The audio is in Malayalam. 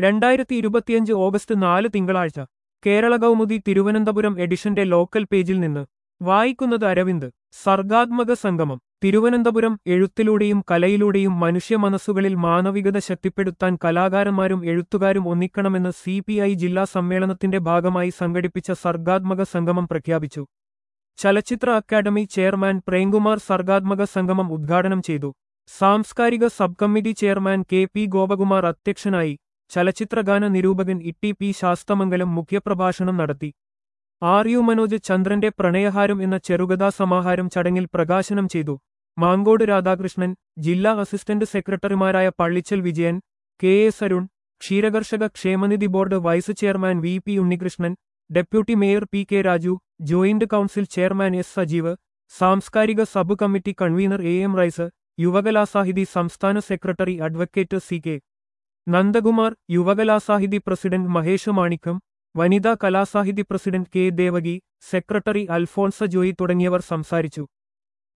രണ്ടായിരത്തി ഇരുപത്തിയഞ്ച് ഓഗസ്റ്റ് നാല് തിങ്കളാഴ്ച കേരള കൗമുദി തിരുവനന്തപുരം എഡിഷന്റെ ലോക്കൽ പേജിൽ നിന്ന് വായിക്കുന്നത് അരവിന്ദ് സർഗാത്മക സംഗമം തിരുവനന്തപുരം എഴുത്തിലൂടെയും കലയിലൂടെയും മനുഷ്യ മനസ്സുകളിൽ മാനവികത ശക്തിപ്പെടുത്താൻ കലാകാരന്മാരും എഴുത്തുകാരും ഒന്നിക്കണമെന്ന് സി പി ഐ ജില്ലാ സമ്മേളനത്തിന്റെ ഭാഗമായി സംഘടിപ്പിച്ച സർഗാത്മക സംഗമം പ്രഖ്യാപിച്ചു ചലച്ചിത്ര അക്കാദമി ചെയർമാൻ പ്രേംകുമാർ സർഗാത്മക സംഗമം ഉദ്ഘാടനം ചെയ്തു സാംസ്കാരിക sub committee chairman K P Gopakumar അധ്യക്ഷനായി ചലച്ചിത്രഗാന നിരൂപകൻ ഇട്ടി പി ശാസ്തമംഗലം മുഖ്യപ്രഭാഷണം നടത്തി ആർ യു മനോജ് ചന്ദ്രന്റെ പ്രണയഹാരം എന്ന ചെറുകഥാ സമാഹാരം ചടങ്ങിൽ പ്രകാശനം ചെയ്തു മാങ്കോട് രാധാകൃഷ്ണൻ ജില്ലാ അസിസ്റ്റന്റ് സെക്രട്ടറിമാരായ പള്ളിച്ചൽ വിജയൻ കെ എസ് അരുൺ ക്ഷീരകർഷക ക്ഷേമനിധി board vice chairman V P Unnikrishnan deputy mayor P K Raju joint council chairman S Sajeev സാംസ്കാരിക sub committee convener A M Rais Yuvakalasahithi സംസ്ഥാന സെക്രട്ടറി advocate C K Nandakumar Yuvakalasahithi president Mahesh Manikkam Vanitha Kalasahithi president K Devaki secretary Alphonsa Joy തുടങ്ങിയവർ സംസാരിച്ചു